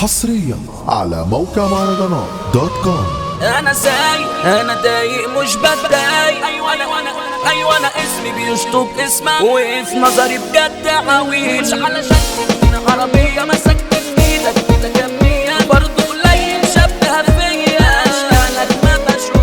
حصريا على موقع مهرجانات دوت كوم انا سايق انا ضايق مش بتضايق ايوه انا وانا ايوه انا اسمي بيشطب اسمك وفي نظري بجد عويل مش علشان تدينا عربيه مسكت في ايدك كده كميه برضه قليل شبه فيا اشكالك ما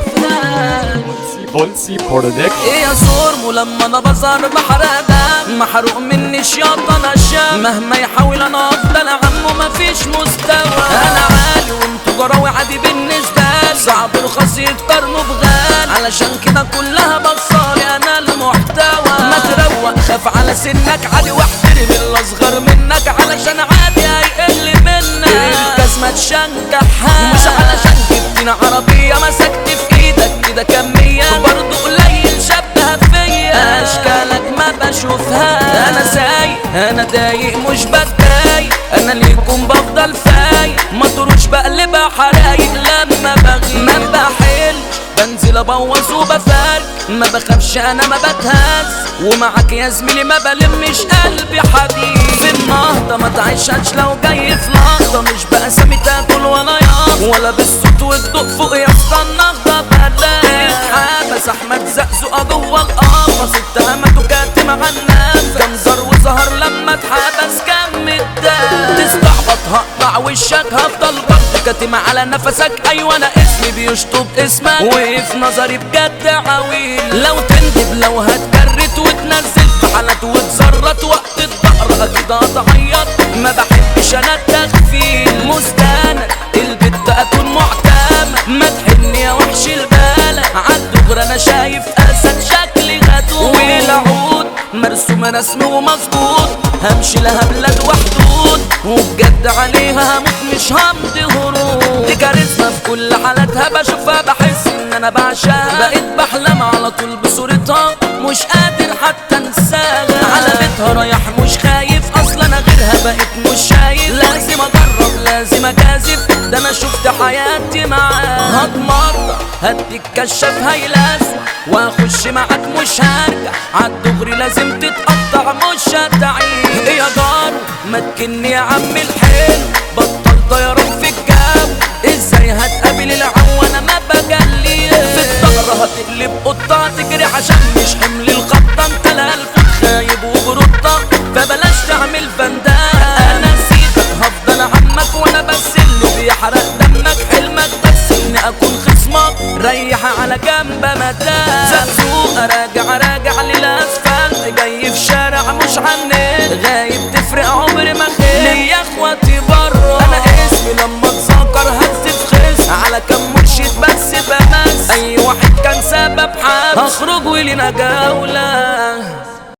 بشوفهاش بولسي برودكت ايه يا زورمو لما انا بظهر بحرق دم محروق مني شياط انا الشام مهما يحاول انا افضل عمو مفيش مستوى انا عالي وانتو جراوي عادي بالنسبه لي صعب رخص يقارنوا بغالي علشان كده كلها بصالي انا المحتوى ما تروق خاف على سنك عادي واحترم اللي اصغر منك علشان عادي هيقل منك الكاس ما تشنكحها مش علشان جبتنا عربيه مسكت في ايدك كده كميه برضه قليل شبه فيا اشكالك ما بشوفها انا سايق انا ضايق مش بتضايق انا ليكم بفضل فايق ما تروش بقلبها حرايق لما بغيب ما بحلش بنزل ابوظ وبفارق ما بخافش انا ما بتهز ومعاك يا زميلي ما بلمش قلبي حديد في النهضه ما تعيشهاش لو جاي في لحظه مش بقسمي تاكل ولا ياض ولا بالصوت والضوء فوق يا اسطى النهضه بلاش اتحبس احمد زقزقه جوه القفص اتهمته كاتم عناب كان زار وظهر لما اتحبس كم الدم تستعبط هقطع وشك هفضل برضه كاتم على نفسك ايوه انا اسمي بيشطب اسمك وفي نظري بجد عويل لو تندب لو هتكرت وتنزل في حالات وتزرط وقت الظهر اكيد هتعيط ما بحبش انا التغفيل مستند البت اكون معتمد ما تحني يا وحش البالة عالدغري انا شايف اسد شكلي غدود والعود مرسوم رسم ومظبوط همشي لها بلاد وحدود وبجد عليها هموت مش همضي هروب دي كاريزما في كل حالاتها بشوفها بحس ان انا بعشقها بقيت بحلم على طول بصورتها مش قادر حتى انساها على بيتها رايح مش خايف اصلا انا غيرها بقيت مش شايف لازم اجرب لازم اجازف ده انا شفت حياتي معاها هتمرة هديك كشاف هيلاسوا واخش معاك مش هرجع عالدغري لازم تتقطع مش هتعيش ايه يا جارو ما تكني يا عم الحلو بطل طيران في الجو ازاي هتقابل العو انا ما بجلي في الثغرة هتقلب قطة تجري عشان مش حمل الخطة انت الالف خايب وبرطة فبلاش تعمل فندان انا نسيتك هفضل عمك وانا بس اللي بيحرق دمك حلمك بس اني اكون خصمك ريح على جنب مدام زقزوق راجع راجع للاسفلت جاي في شارع مش عنيت غايب تفرق عمري ما خير ليا اخواتي بره انا اسمي لما اتذكر هزف خس على كم مرشد بس بمس اي واحد كان سبب حبس هخرج ولينا جوله